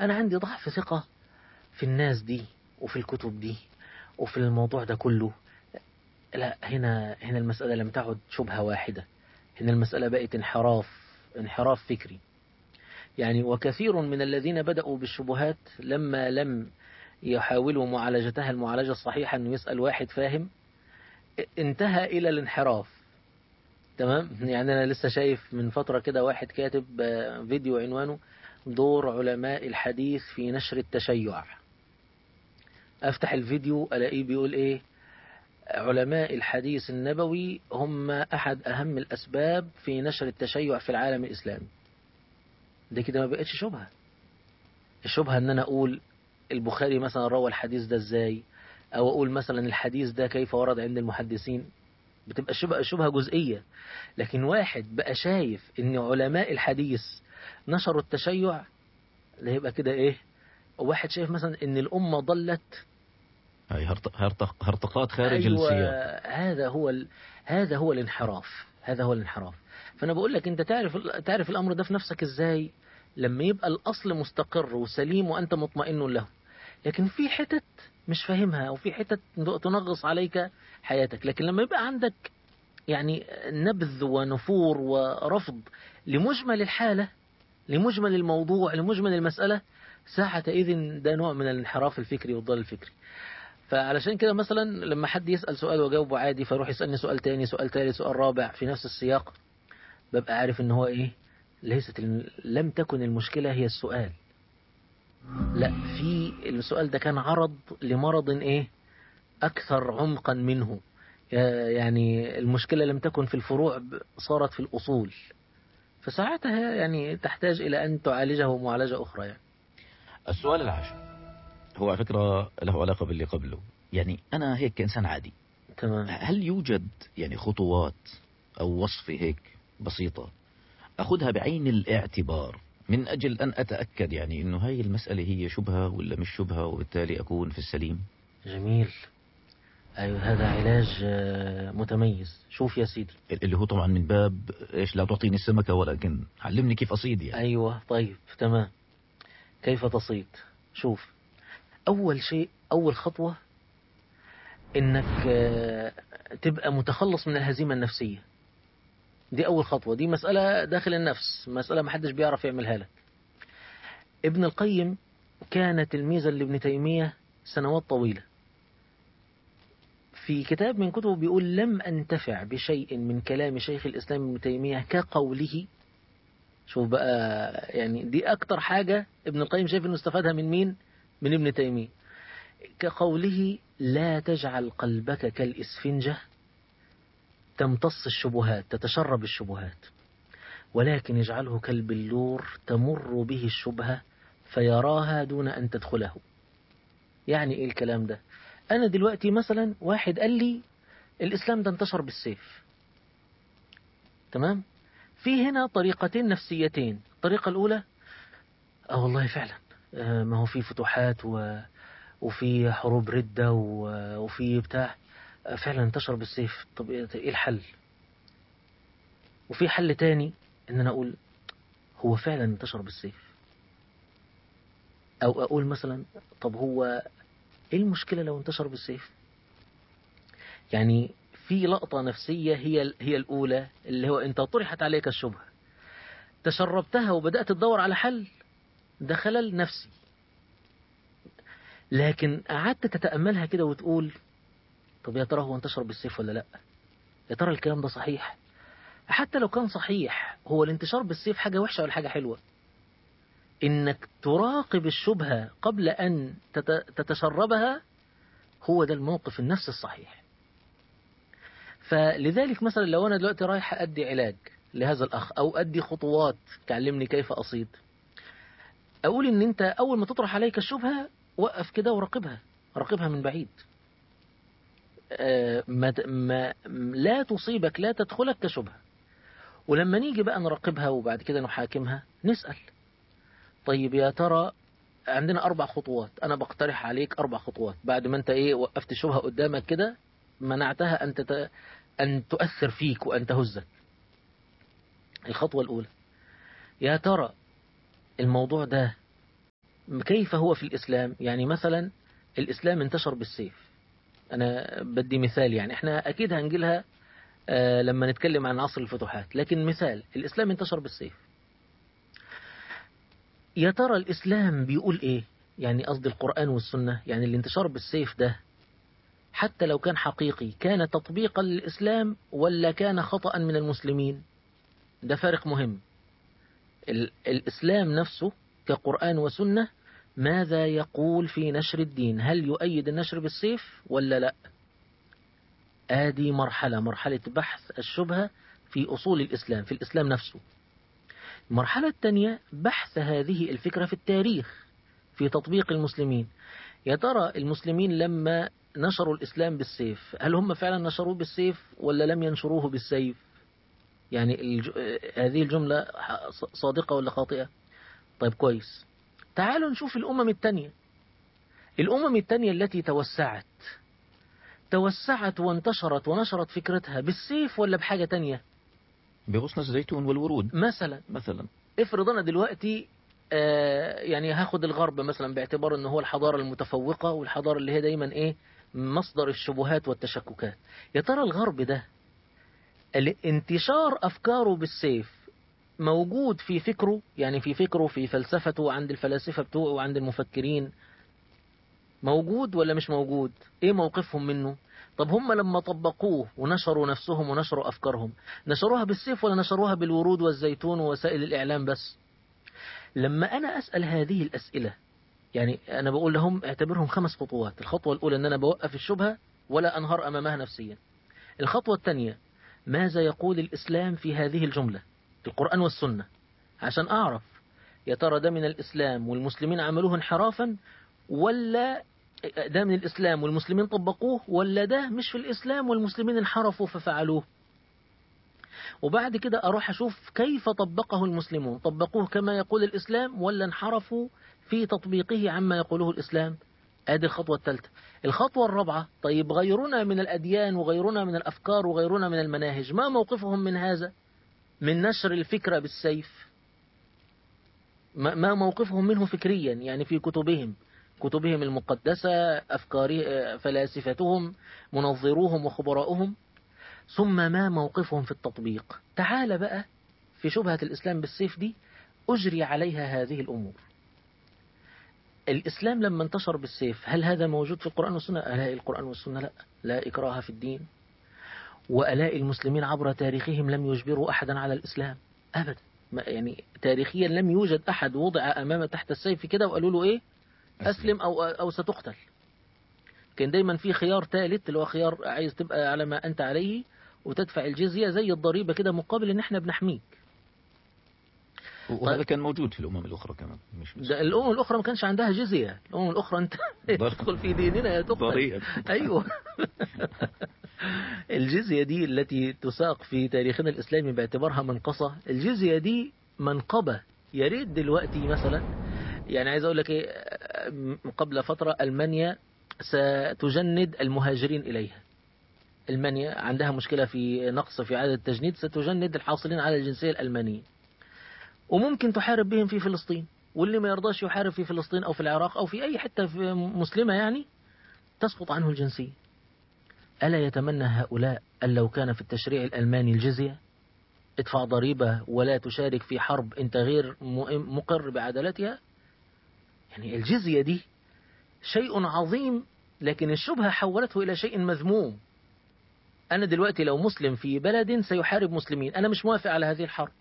أنا عندي ضعف ثقة في الناس دي وفي الكتب دي وفي الموضوع ده كله لا هنا هنا المسألة لم تعد شبهة واحدة هنا المسألة بقت انحراف انحراف فكري يعني وكثير من الذين بدأوا بالشبهات لما لم يحاولوا معالجتها المعالجة الصحيحة أنه يسأل واحد فاهم انتهى إلى الانحراف تمام يعني أنا لسه شايف من فترة كده واحد كاتب فيديو عنوانه دور علماء الحديث في نشر التشيع أفتح الفيديو ألاقيه بيقول إيه علماء الحديث النبوي هم أحد أهم الأسباب في نشر التشيع في العالم الإسلامي ده كده ما بقتش شبهة الشبهة ان انا اقول البخاري مثلا روى الحديث ده ازاي او اقول مثلا الحديث ده كيف ورد عند المحدثين بتبقى شبهة, شبهة جزئية لكن واحد بقى شايف ان علماء الحديث نشروا التشيع ده يبقى كده ايه واحد شايف مثلا ان الامة ضلت هاي هرطقات خارج أيوة السياق هذا هو ال... هذا هو الانحراف هذا هو الانحراف فانا بقول لك انت تعرف تعرف الامر ده في نفسك ازاي لما يبقى الاصل مستقر وسليم وانت مطمئن له لكن في حتت مش فاهمها وفي حتت تنغص عليك حياتك لكن لما يبقى عندك يعني نبذ ونفور ورفض لمجمل الحالة لمجمل الموضوع لمجمل المسألة ساعة إذن ده نوع من الانحراف الفكري والضلال الفكري فعلشان كده مثلا لما حد يسأل سؤال وجاوبه عادي فيروح يسألني سؤال تاني سؤال تالت سؤال رابع في نفس السياق ببقى عارف ان هو ايه ليست لم تكن المشكلة هي السؤال لا في السؤال ده كان عرض لمرض ايه اكثر عمقا منه يعني المشكلة لم تكن في الفروع صارت في الاصول فساعتها يعني تحتاج الى ان تعالجه معالجة اخرى يعني السؤال العاشر هو على فكرة له علاقة باللي قبله يعني أنا هيك كإنسان عادي تمام هل يوجد يعني خطوات أو وصفة هيك بسيطة أخذها بعين الاعتبار من أجل أن أتأكد يعني أنه هاي المسألة هي شبهة ولا مش شبهة وبالتالي أكون في السليم جميل أيوة هذا علاج متميز شوف يا سيدي اللي هو طبعا من باب إيش لا تعطيني السمكة ولكن علمني كيف أصيد يعني أيوة طيب تمام كيف تصيد شوف أول شيء أول خطوة إنك تبقى متخلص من الهزيمة النفسية دي أول خطوة دي مسألة داخل النفس مسألة محدش بيعرف يعملها لك ابن القيم كان تلميذا لابن تيمية سنوات طويلة في كتاب من كتبه بيقول لم أنتفع بشيء من كلام شيخ الإسلام ابن تيمية كقوله شوف بقى يعني دي أكتر حاجة ابن القيم شايف إنه استفادها من مين من ابن تيمية كقوله لا تجعل قلبك كالإسفنجة تمتص الشبهات تتشرب الشبهات ولكن اجعله كالبلور تمر به الشبهة فيراها دون أن تدخله يعني إيه الكلام ده أنا دلوقتي مثلا واحد قال لي الإسلام ده انتشر بالسيف تمام في هنا طريقتين نفسيتين الطريقة الأولى آه والله فعلا آه ما هو في فتوحات و... وفي حروب ردة و... وفي بتاع فعلا انتشر بالسيف طب ايه الحل وفي حل تاني ان انا اقول هو فعلا انتشر بالسيف او اقول مثلا طب هو ايه المشكلة لو انتشر بالسيف يعني في لقطة نفسية هي هي الأولى اللي هو أنت طرحت عليك الشبهة تشربتها وبدأت تدور على حل ده خلل نفسي لكن قعدت تتأملها كده وتقول طب يا ترى هو انتشر بالسيف ولا لا يا ترى الكلام ده صحيح حتى لو كان صحيح هو الانتشار بالسيف حاجة وحشة ولا حاجة حلوة انك تراقب الشبهة قبل ان تتشربها هو ده الموقف النفسي الصحيح فلذلك مثلا لو انا دلوقتي رايح ادي علاج لهذا الاخ او ادي خطوات تعلمني كيف اصيد اقول ان انت اول ما تطرح عليك الشبهة وقف كده وراقبها راقبها من بعيد ما ما لا تصيبك لا تدخلك كشبهة ولما نيجي بقى نراقبها وبعد كده نحاكمها نسأل طيب يا ترى عندنا أربع خطوات أنا بقترح عليك أربع خطوات بعد ما أنت إيه وقفت شبهة قدامك كده منعتها أن تت... أن تؤثر فيك وأن تهزك الخطوة الأولى يا ترى الموضوع ده كيف هو في الإسلام يعني مثلا الإسلام انتشر بالسيف أنا بدي مثال يعني احنا أكيد هنجيلها آه لما نتكلم عن عصر الفتوحات لكن مثال الإسلام انتشر بالسيف يا ترى الإسلام بيقول إيه يعني قصد القرآن والسنة يعني الانتشار بالسيف ده حتى لو كان حقيقي كان تطبيقا للإسلام ولا كان خطأ من المسلمين ده فارق مهم الإسلام نفسه كقرآن وسنة ماذا يقول في نشر الدين هل يؤيد النشر بالسيف ولا لا آدي مرحلة مرحلة بحث الشبهة في أصول الإسلام في الإسلام نفسه المرحلة الثانية بحث هذه الفكرة في التاريخ في تطبيق المسلمين يا ترى المسلمين لما نشروا الإسلام بالسيف هل هم فعلا نشروه بالسيف ولا لم ينشروه بالسيف يعني الج... هذه الجملة صادقة ولا خاطئة طيب كويس تعالوا نشوف الأمم التانية الأمم التانية التي توسعت توسعت وانتشرت ونشرت فكرتها بالسيف ولا بحاجة تانية بغصن الزيتون والورود مثلا مثلا افرض أنا دلوقتي آه يعني هاخد الغرب مثلا باعتبار أنه هو الحضارة المتفوقة والحضارة اللي هي دايما إيه مصدر الشبهات والتشككات يا ترى الغرب ده انتشار أفكاره بالسيف موجود في فكره يعني في فكره في فلسفته عند الفلاسفة بتوعه وعند المفكرين موجود ولا مش موجود ايه موقفهم منه طب هم لما طبقوه ونشروا نفسهم ونشروا أفكارهم نشروها بالسيف ولا نشروها بالورود والزيتون ووسائل الإعلام بس لما أنا أسأل هذه الأسئلة يعني أنا بقول لهم اعتبرهم خمس خطوات الخطوة الأولى أن أنا بوقف الشبهة ولا أنهار أمامها نفسيا الخطوة الثانية ماذا يقول الإسلام في هذه الجملة القرآن والسنة عشان أعرف يا ترى ده من الإسلام والمسلمين عملوه انحرافا ولا ده من الإسلام والمسلمين طبقوه ولا ده مش في الإسلام والمسلمين انحرفوا ففعلوه وبعد كده أروح أشوف كيف طبقه المسلمون طبقوه كما يقول الإسلام ولا انحرفوا في تطبيقه عما يقوله الإسلام ادي الخطوة الثالثة الخطوة الرابعة طيب غيرنا من الأديان وغيرنا من الأفكار وغيرنا من المناهج ما موقفهم من هذا من نشر الفكرة بالسيف ما موقفهم منه فكريا يعني في كتبهم كتبهم المقدسة أفكار فلاسفتهم منظروهم وخبراؤهم ثم ما موقفهم في التطبيق تعال بقى في شبهة الإسلام بالسيف دي أجري عليها هذه الأمور الإسلام لما انتشر بالسيف هل هذا موجود في القرآن والسنة ألاء القرآن والسنة لا لا إكراه في الدين وألاء المسلمين عبر تاريخهم لم يجبروا أحدا على الإسلام أبدا يعني تاريخيا لم يوجد أحد وضع أمامه تحت السيف كده وقالوا له إيه أسلم أو, أو ستقتل كان دايما في خيار ثالث اللي هو خيار عايز تبقى على ما أنت عليه وتدفع الجزية زي الضريبة كده مقابل إن إحنا بنحميك وهذا كان موجود في الأمم الأخرى كمان مش ده الأمم الأخرى ما كانش عندها جزية الأمم الأخرى أنت تدخل في ديننا يا تقتل أيوه الجزية دي التي تساق في تاريخنا الإسلامي باعتبارها منقصة الجزية دي منقبة يا ريت دلوقتي مثلا يعني عايز أقول لك إيه قبل فترة ألمانيا ستجند المهاجرين إليها ألمانيا عندها مشكلة في نقص في عدد التجنيد ستجند الحاصلين على الجنسية الألمانية وممكن تحارب بهم في فلسطين واللي ما يرضاش يحارب في فلسطين أو في العراق أو في أي حتة في مسلمة يعني تسقط عنه الجنسية ألا يتمنى هؤلاء أن لو كان في التشريع الألماني الجزية ادفع ضريبة ولا تشارك في حرب أنت غير مقر بعدالتها يعني الجزية دي شيء عظيم لكن الشبهة حولته إلى شيء مذموم أنا دلوقتي لو مسلم في بلد سيحارب مسلمين أنا مش موافق على هذه الحرب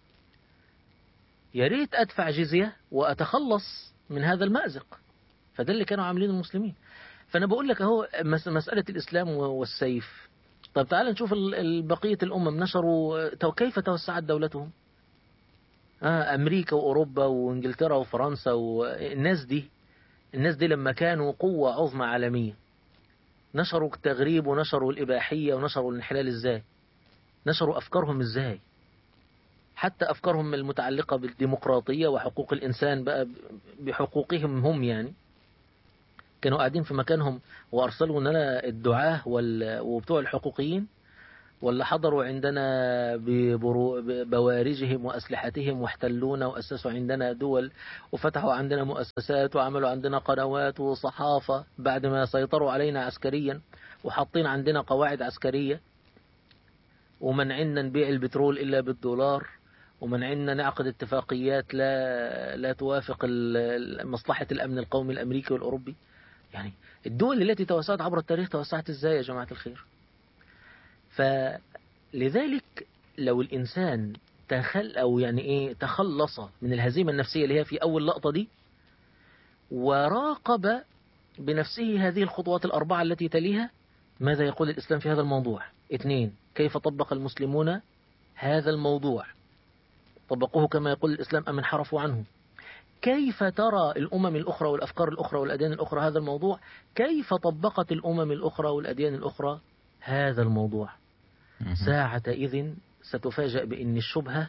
يا ريت أدفع جزية وأتخلص من هذا المأزق فده اللي كانوا عاملين المسلمين فأنا بقول لك أهو مسألة الإسلام والسيف طب تعال نشوف بقية الأمم نشروا كيف توسعت دولتهم آه أمريكا وأوروبا وإنجلترا وفرنسا والناس دي الناس دي لما كانوا قوة عظمى عالمية نشروا التغريب ونشروا الإباحية ونشروا الانحلال إزاي نشروا أفكارهم إزاي حتى أفكارهم المتعلقة بالديمقراطية وحقوق الإنسان بقى بحقوقهم هم يعني كانوا قاعدين في مكانهم وأرسلوا لنا الدعاة وبتوع الحقوقيين ولا حضروا عندنا ببرو- ببوارجهم وأسلحتهم واحتلونا وأسسوا عندنا دول وفتحوا عندنا مؤسسات وعملوا عندنا قنوات وصحافة بعد ما سيطروا علينا عسكريا وحاطين عندنا قواعد عسكرية ومنعنا نبيع البترول إلا بالدولار ومنعنا نعقد اتفاقيات لا لا توافق ال- مصلحة الأمن القومي الأمريكي والأوروبي يعني الدول التي توسعت عبر التاريخ توسعت ازاي يا جماعة الخير فلذلك لو الإنسان تخل أو يعني إيه تخلص من الهزيمة النفسية اللي هي في أول لقطة دي وراقب بنفسه هذه الخطوات الأربعة التي تليها ماذا يقول الإسلام في هذا الموضوع اثنين كيف طبق المسلمون هذا الموضوع طبقوه كما يقول الإسلام أم انحرفوا عنه كيف ترى الأمم الأخرى والأفكار الأخرى والأديان الأخرى هذا الموضوع كيف طبقت الأمم الأخرى والأديان الأخرى هذا الموضوع مهم. ساعة إذن ستفاجأ بأن الشبهة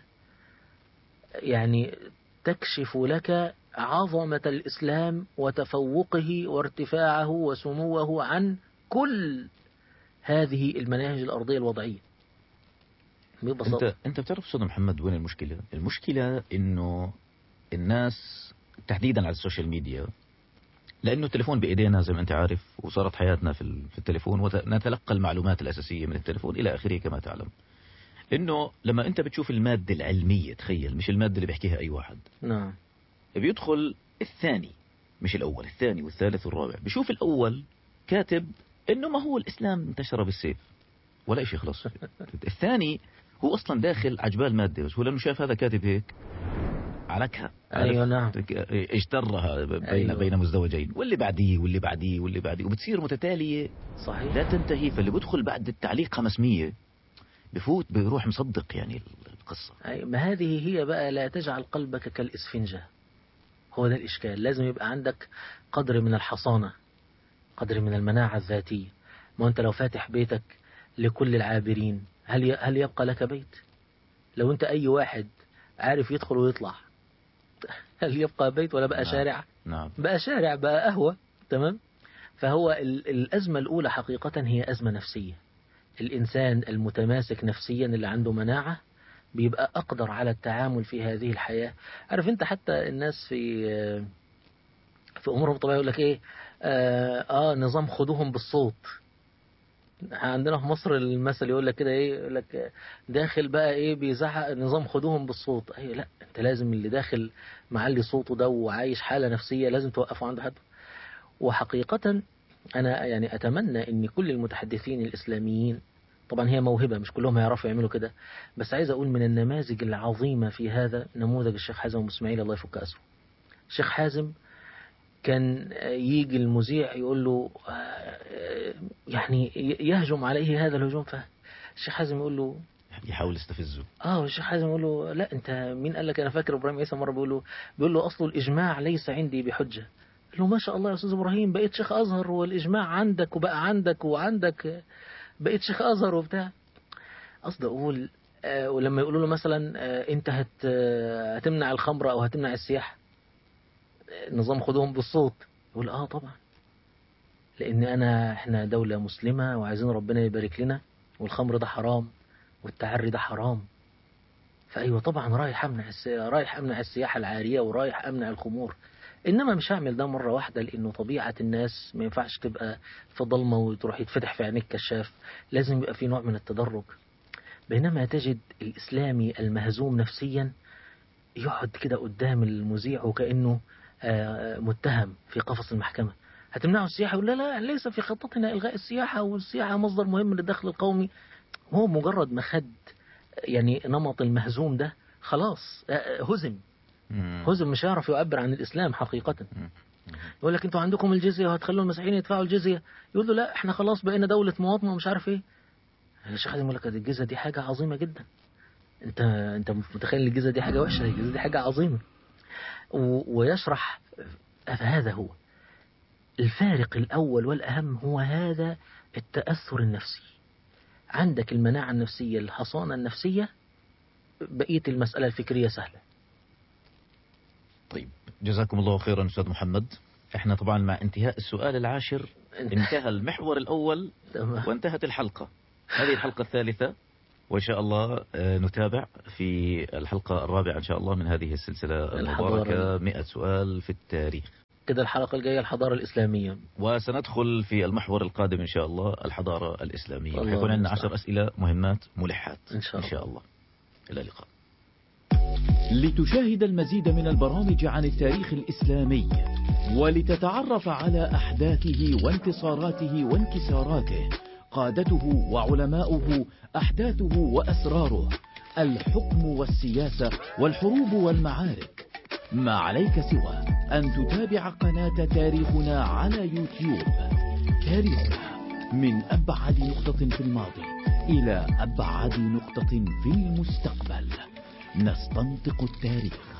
يعني تكشف لك عظمة الإسلام وتفوقه وارتفاعه وسموه عن كل هذه المناهج الأرضية الوضعية ببساطة انت انت بتعرف استاذ محمد وين المشكله؟ المشكله انه الناس تحديدا على السوشيال ميديا لانه التليفون بايدينا زي ما انت عارف وصارت حياتنا في ال- في التليفون ونتلقى المعلومات الاساسيه من التليفون الى اخره كما تعلم. انه لما انت بتشوف الماده العلميه تخيل مش الماده اللي بيحكيها اي واحد نعم بيدخل الثاني مش الاول الثاني والثالث والرابع بيشوف الاول كاتب انه ما هو الاسلام انتشر بالسيف ولا شيء خلاص الثاني هو اصلا داخل عجبال ماده بس هو لانه شاف هذا كاتب هيك علكها أيوة نعم اجترها بين أيوة. بين مزدوجين واللي بعديه واللي بعديه واللي بعديه وبتصير متتاليه صحيح لا تنتهي فاللي بدخل بعد التعليق 500 بفوت بيروح مصدق يعني القصه أي ما هذه هي بقى لا تجعل قلبك كالإسفنجة هو ده الإشكال لازم يبقى عندك قدر من الحصانة قدر من المناعة الذاتية ما أنت لو فاتح بيتك لكل العابرين هل ي- هل يبقى لك بيت لو أنت أي واحد عارف يدخل ويطلع هل يبقى بيت ولا بقى نعم. شارع نعم بقى شارع بقى قهوة تمام فهو ال- الأزمة الأولى حقيقة هي أزمة نفسية الإنسان المتماسك نفسيا اللي عنده مناعة بيبقى أقدر على التعامل في هذه الحياة عارف أنت حتى الناس في في أمورهم الطبيعية يقول لك إيه آه, آه نظام خدوهم بالصوت عندنا في مصر المثل يقول لك كده ايه يقول لك داخل بقى ايه بيزعق نظام خدوهم بالصوت اي لا انت لازم اللي داخل معلي صوته ده وعايش حالة نفسية لازم توقفه عند حد وحقيقة أنا يعني أتمنى أن كل المتحدثين الإسلاميين طبعا هي موهبة مش كلهم هيعرفوا يعملوا كده بس عايز أقول من النماذج العظيمة في هذا نموذج الشيخ حازم أبو إسماعيل الله يفك أسره الشيخ حازم كان يجي المذيع يقول له آه، يعني يهجم عليه هذا الهجوم فالشيخ حازم يقول له يحاول يستفزه اه الشيخ حازم يقول له لا انت مين قال لك انا فاكر ابراهيم عيسى مره بيقول له بيقول له اصل الاجماع ليس عندي بحجه قال له ما شاء الله يا استاذ ابراهيم بقيت شيخ ازهر والاجماع عندك وبقى عندك وعندك بقيت شيخ ازهر وبتاع قصدي اقول آه ولما يقولوا له مثلا آه انت هت آه هتمنع الخمر او هتمنع السياحه آه، نظام خدوهم بالصوت يقول اه طبعا لان انا احنا دوله مسلمه وعايزين ربنا يبارك لنا والخمر ده حرام والتعري ده حرام فأيوة طبعا رايح أمنع الس... رايح أمنع السياحة العارية ورايح أمنع الخمور إنما مش هعمل ده مرة واحدة لأنه طبيعة الناس ما ينفعش تبقى في ضلمة وتروح يتفتح في عينيك كشاف لازم يبقى في نوع من التدرج بينما تجد الإسلامي المهزوم نفسيا يقعد كده قدام المذيع وكأنه آه، متهم في قفص المحكمة هتمنعوا السياحة يقول لا لا ليس في خطتنا إلغاء السياحة والسياحة مصدر مهم للدخل القومي هو مجرد ما خد يعني نمط المهزوم ده خلاص آه، هزم مم. هزم مش هيعرف يعبر عن الإسلام حقيقة مم. يقول لك انتوا عندكم الجزية وهتخلوا المسيحيين يدفعوا الجزية يقول له لا احنا خلاص بقينا دولة مواطنة ومش عارف ايه الشيخ حازم يقول لك دي الجزية دي حاجة عظيمة جدا انت انت متخيل ان الجزية دي حاجة وحشة الجزية دي حاجة عظيمة و... ويشرح هذا هو الفارق الأول والأهم هو هذا التأثر النفسي عندك المناعة النفسية الحصانة النفسية بقية المسألة الفكرية سهلة طيب جزاكم الله خيرا استاذ محمد احنا طبعا مع انتهاء السؤال العاشر انتهى المحور الاول تمام. وانتهت الحلقه هذه الحلقه الثالثه وإن شاء الله آه، نتابع في الحلقة الرابعة إن شاء الله من هذه السلسلة المباركة الحضارة. 100 سؤال في التاريخ كده الحلقة الجاية الحضارة الإسلامية وسندخل في المحور القادم إن شاء الله الحضارة الإسلامية الله ويكون عندنا المستعان. عشر أسئلة مهمات ملحات إن شاء إن شاء الله إلى اللقاء لتشاهد المزيد من البرامج عن التاريخ الإسلامي ولتتعرف على أحداثه وانتصاراته وانكساراته قادته وعلماؤه أحداثه وأسراره الحكم والسياسة والحروب والمعارك ما عليك سوى أن تتابع قناة تاريخنا على يوتيوب تاريخنا من أبعد نقطة في الماضي إلى أبعد نقطة في المستقبل نستنطق التاريخ